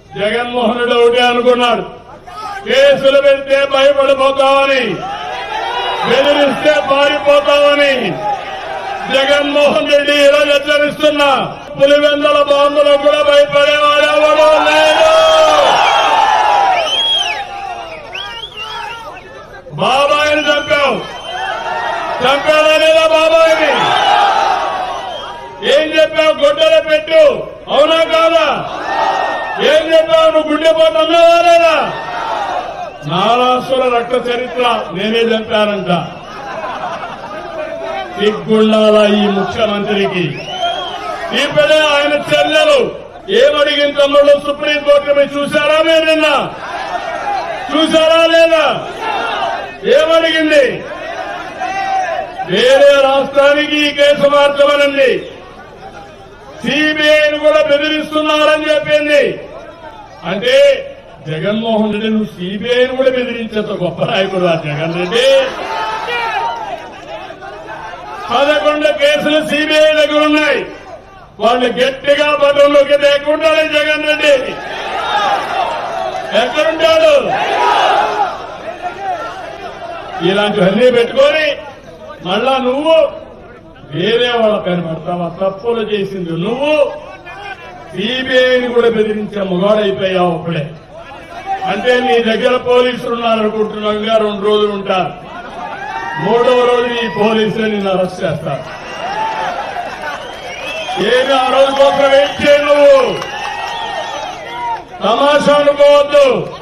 జగన్మోహన్ రెడ్డి ఒకటే అనుకున్నాడు కేసులు పెడితే భయపడిపోతామని బెదిరిస్తే పారిపోతామని జగన్మోహన్ రెడ్డి ఈరోజు హెచ్చరిస్తున్నా పులివెందల బాంబులు కూడా భయపడేవాడు ఎవడో లేడు బాబాయిని చంపావు చంపాడా లేదా బాబాయిని ఏం చెప్పావు గుడ్డలో పెట్టు అవునా కాదా ఏం చెప్పావు నువ్వు గుండెపోటు అన్నావా లేదా నారాసుర రక్త చరిత్ర నేనే చంపానంట సిగ్గుండాల ఈ ముఖ్యమంత్రికి ఇప్పుడే ఆయన చెల్లెలు ఏమడిగిన తమ్ముడు సుప్రీంకోర్టు పోయి చూశారా మీరు నిన్న చూశారా లేదా ఏమడిగింది వేరే రాష్ట్రానికి ఈ కేసు మార్చమనండి సిబిఐని కూడా బెదిరిస్తున్నారని చెప్పింది అంటే జగన్మోహన్ రెడ్డి నువ్వు సిబిఐని కూడా బెదిరించేంత గొప్ప నాయకుడు ఆ జగన్ రెడ్డి పదకొండు కేసులు సిబిఐ దగ్గర ఉన్నాయి వాళ్ళు గట్టిగా పదంలోకి లేకుండానే జగన్ రెడ్డి ఎక్కడుంటాడు ఇలాంటివన్నీ పెట్టుకొని మళ్ళా నువ్వు వేరే వాళ్ళ పైన పడతావా తప్పులు చేసింది నువ్వు సిబిఐని కూడా బెదిరించే మొగాడైపోయావు అప్పుడే అంటే నీ దగ్గర పోలీసులు ఉన్నారనుకుంటున్నావు ఇంకా రెండు రోజులు ఉంటారు మూడవ రోజు ఈ పోలీసులు నిన్ను అరెస్ట్ చేస్తారు ఏమి ఆ రోజు కోసం వెయిట్ చేయ నువ్వు తమాషా అనుకోవద్దు